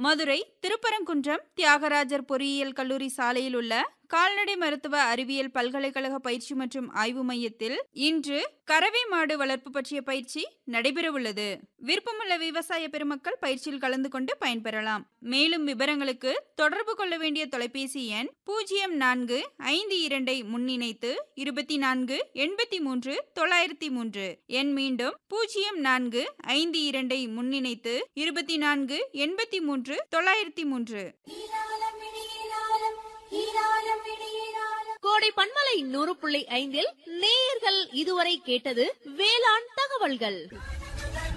மதுரை திருப்பரங்குன்றம் தியாகராஜர் பொறியியல் கல்லூரி சாலையில் உள்ள கால்நடை மருத்துவ அறிவியல் பல்கலைக்கழக பயிற்சி மற்றும் ஆய்வு மையத்தில் இன்று கறவை மாடு வளர்ப்பு பற்றிய பயிற்சி நடைபெறவுள்ளது விருப்பமுள்ள விவசாய பெருமக்கள் பயிற்சியில் கலந்து கொண்டு பயன்பெறலாம் மேலும் விவரங்களுக்கு தொடர்பு கொள்ள வேண்டிய தொலைபேசி எண் பூஜ்ஜியம் நான்கு ஐந்து இரண்டை முன்னிணைத்து இருபத்தி நான்கு எண்பத்தி மூன்று தொள்ளாயிரத்தி மூன்று எண் மீண்டும் பூஜ்ஜியம் நான்கு ஐந்து இரண்டை முன்னிணைத்து இருபத்தி நான்கு எண்பத்தி மூன்று தொள்ளாயிரத்தி மூன்று கோடை பண்பலை நூறு புள்ளி ஐந்தில் நேயர்கள் இதுவரை கேட்டது வேளாண் தகவல்கள்